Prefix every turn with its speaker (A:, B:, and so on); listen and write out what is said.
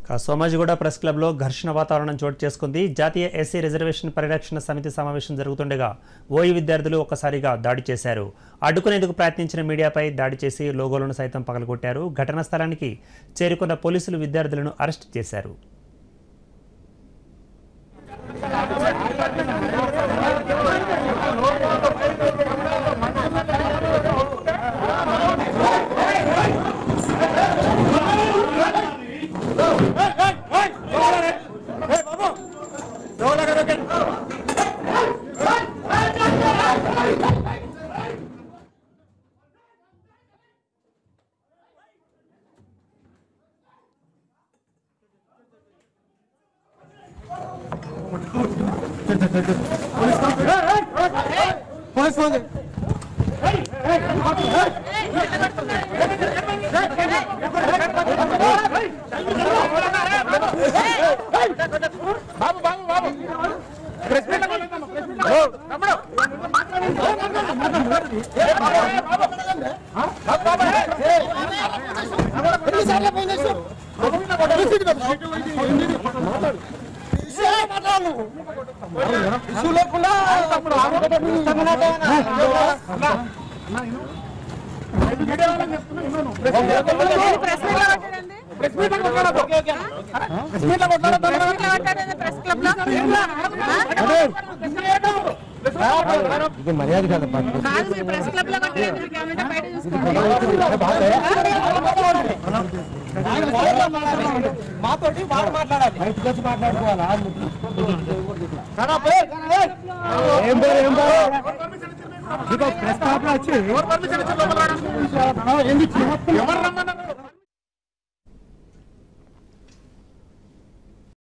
A: ఇక సోమాజిగూడ ప్రెస్ క్లబ్లో ఘర్షణ వాతావరణం చోటు చేసుకుంది జాతీయ ఎస్సీ రిజర్వేషన్ పరిరక్షణ సమితి సమావేశం జరుగుతుండగా ఓయి విద్యార్థులు ఒక్కసారిగా దాడి చేశారు అడ్డుకునేందుకు ప్రయత్నించిన మీడియాపై దాడి చేసి లోగోలను సైతం పగలగొట్టారు ఘటనా స్థలానికి చేరుకున్న పోలీసులు విద్యార్థులను అరెస్ట్ చేశారు
B: ప్రెస్ మీట్ లో మాట్లాడండి. ప్రెస్ మీట్ లో మాట్లాడండి ప్రెస్ క్లబ్ లో కాదు మీరు ప్రెస్ క్లబ్ లో కొట్టలేదు మీరు ఏమంటే బయట చూసుకోండి
C: మాతోటి వాడు మాట్లాడాలి బయటకు వచ్చి మాట్లాడుకోవాలా ఏం పేరు ఏం పేరు ఇదిగో ప్రెస్ క్లబ్ లో వచ్చి
D: ఎవరు రమ్మన్నారు